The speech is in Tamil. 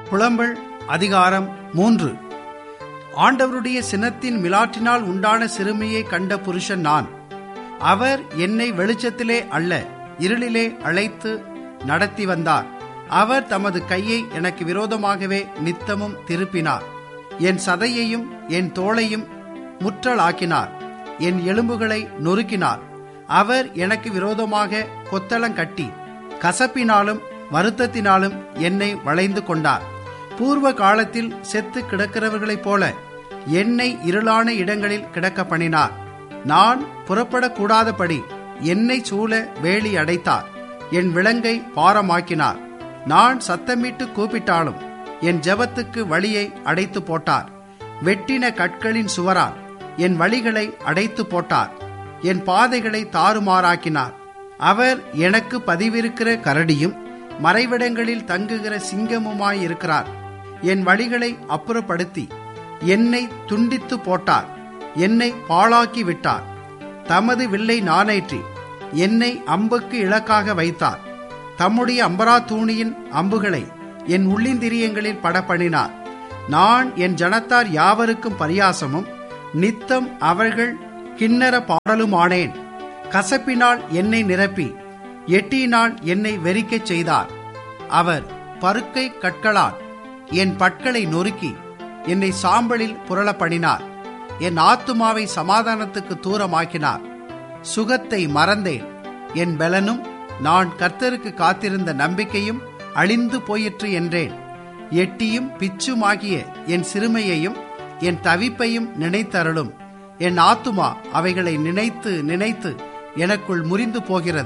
புலம்பல் அதிகாரம் மூன்று ஆண்டவருடைய சினத்தின் மிலாற்றினால் உண்டான சிறுமியை கண்ட புருஷன் நான் அவர் என்னை வெளிச்சத்திலே அல்ல இருளிலே அழைத்து நடத்தி வந்தார் அவர் தமது கையை எனக்கு விரோதமாகவே நித்தமும் திருப்பினார் என் சதையையும் என் தோளையும் முற்றலாக்கினார் என் எலும்புகளை நொறுக்கினார் அவர் எனக்கு விரோதமாக கொத்தளங்கட்டி கசப்பினாலும் வருத்தத்தினாலும் என்னை வளைந்து கொண்டார் பூர்வ காலத்தில் செத்து கிடக்கிறவர்களைப் போல என்னை இருளான இடங்களில் கிடக்க பண்ணினார் நான் புறப்படக்கூடாதபடி என்னை சூழ வேலி அடைத்தார் என் விலங்கை பாரமாக்கினார் நான் சத்தமிட்டு கூப்பிட்டாலும் என் ஜெபத்துக்கு வழியை அடைத்து போட்டார் வெட்டின கற்களின் சுவரால் என் வழிகளை அடைத்து போட்டார் என் பாதைகளை தாறுமாறாக்கினார் அவர் எனக்கு பதிவிருக்கிற கரடியும் மறைவிடங்களில் தங்குகிற சிங்கமுமாயிருக்கிறார் என் வழிகளை அப்புறப்படுத்தி என்னை துண்டித்து போட்டார் என்னை பாழாக்கி விட்டார் தமது வில்லை நானேற்றி என்னை அம்புக்கு இலக்காக வைத்தார் தம்முடைய அம்பரா தூணியின் அம்புகளை என் உள்ளிந்திரியங்களில் படப்பண்ணினார் நான் என் ஜனத்தார் யாவருக்கும் பரியாசமும் நித்தம் அவர்கள் கிண்ணற பாடலுமானேன் கசப்பினால் என்னை நிரப்பி எட்டியினால் என்னை வெறிக்கச் செய்தார் அவர் பருக்கை கற்களால் என் பற்களை நொறுக்கி என்னை சாம்பலில் புரள பண்ணினார் என் ஆத்துமாவை சமாதானத்துக்கு தூரமாக்கினார் சுகத்தை மறந்தேன் என் பலனும் நான் கர்த்தருக்கு காத்திருந்த நம்பிக்கையும் அழிந்து போயிற்று என்றேன் எட்டியும் பிச்சுமாகிய என் சிறுமையையும் என் தவிப்பையும் நினைத்தருளும் என் ஆத்துமா அவைகளை நினைத்து நினைத்து எனக்குள் முறிந்து போகிறது